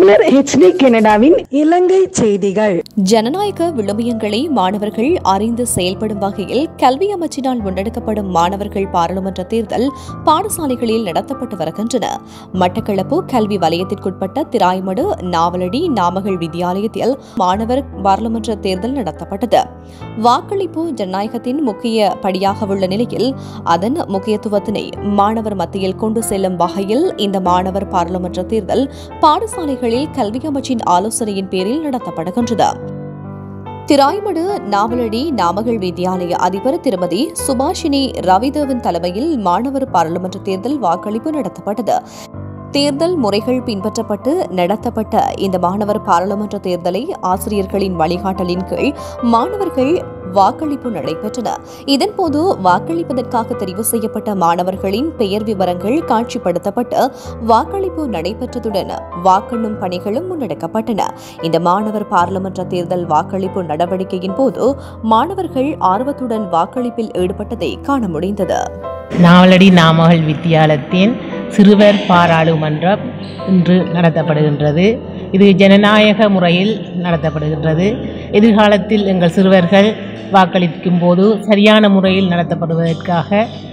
தமிழர் ஹெச்டி கனடாவின் இலங்கை செய்திகள் ஜனநாயக விழுமியங்களை மாணவர்கள் அறிந்து செயல்படும் வகையில் கல்வி அமைச்சினால் முன்னெடுக்கப்படும் மாணவர்கள் பாராளுமன்ற தேர்தல் பாடசாலைகளில் நடத்தப்பட்டு வருகின்றன மட்டக்களப்பு கல்வி வலயத்திற்குட்பட்ட திராய்மடு நாவலடி நாமகள் வித்தியாலயத்தில் மாணவர் பாராளுமன்ற தேர்தல் நடத்தப்பட்டது வாக்களிப்பு ஜனநாயகத்தின் முக்கிய படியாக உள்ள நிலையில் அதன் முக்கியத்துவத்தினை மாணவர் மத்தியில் கொண்டு செல்லும் வகையில் இந்த மாணவர் பாராளுமன்ற தேர்தல் பாடசாலைகளில் கல்வி அமைச்சின் ஆலோசனையின் பேரில் நடத்தப்படுகின்றது திராய்மடு நாவலடி நாமகள் வித்யாலய அதிபர் திருமதி சுபாஷினி ரவிதேவன் தலைமையில் மாணவர் பாராளுமன்ற தேர்தல் வாக்களிப்பு நடத்தப்பட்டது தேர்தல் முறைகள் பின்பற்றப்பட்டு நடத்தப்பட்ட இந்த மாணவர் பாராளுமன்ற தேர்தலை ஆசிரியர்களின் வழிகாட்டலின் கீழ் மாணவர்கள் வாக்களிப்பு நடைபெற்றன இதன்போது வாக்களிப்பதற்காக தெரிவு செய்யப்பட்ட மாணவர்களின் பெயர் விவரங்கள் காட்சிப்படுத்தப்பட்டு வாக்களிப்பு நடைபெற்றதுடன் வாக்கெண்ணும் பணிகளும் முன்னெடுக்கப்பட்டன இந்த மாணவர் பாராளுமன்ற தேர்தல் வாக்களிப்பு நடவடிக்கையின் போது மாணவர்கள் ஆர்வத்துடன் வாக்களிப்பில் ஈடுபட்டதை காண முடிந்தது நாவலடி நாமகள் வித்தியாலயத்தின் சிறுவர் பாராளுமன்றம் இன்று நடத்தப்படுகின்றது இது ஜனநாயக முறையில் நடத்தப்படுகின்றது எதிர்காலத்தில் எங்கள் சிறுவர்கள் வாக்களிக்கும் போது சரியான முறையில் நடத்தப்படுவதற்காக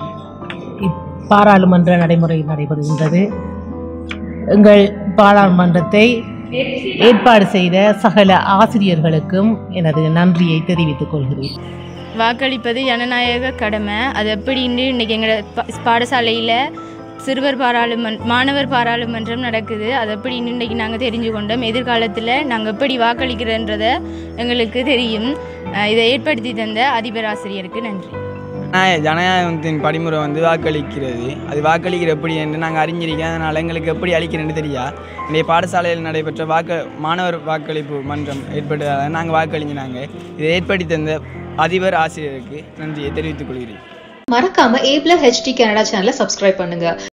பாராளுமன்ற நடைமுறை நடைபெறுகின்றது எங்கள் பாராளுமன்றத்தை ஏற்பாடு செய்த சகல ஆசிரியர்களுக்கும் எனது நன்றியை தெரிவித்துக் கொள்கிறேன் வாக்களிப்பது ஜனநாயக கடமை அது எப்படின்னு இன்றைக்கி எங்களோட பா- பாடசாலையில் சிறுவர் பாராளுமன் மாணவர் பாராளுமன்றம் நடக்குது அது எப்படின்னு இன்றைக்கி நாங்கள் தெரிஞ்சு கொண்டோம் எதிர்காலத்தில் நாங்கள் எப்படி வாக்களிக்கிறன்றதை எங்களுக்கு தெரியும் அஹ் இதை ஏற்படுத்தி தந்த அதிபர் ஆசிரியருக்கு நன்றி ஜனநாய- ஜனநாயகத்தின் படிமுறை வந்து வாக்களிக்கிறது அது வாக்களிக்கிற எப்படி என்று நாங்கள் அறிஞ்சிருக்கோம் அதனால் எங்களுக்கு எப்படி அளிக்கிறேன்னு தெரியா இன்றைய பாடசாலையில் நடைபெற்ற வாக்கு மாணவர் வாக்களிப்பு மன்றம் ஏற்பட்டதால் நாங்கள் வாக்களிஞ்சினாங்க இதை ஏற்படுத்தி தந்த அதிபர் ஆசிரியருக்கு நன்றியை தெரிவித்துக் கொள்கிறேன் மறக்காம ஏப்ல ஹெச்டி கனடா சேனலை சப்ஸ்கிரைப் பண்ணுங்க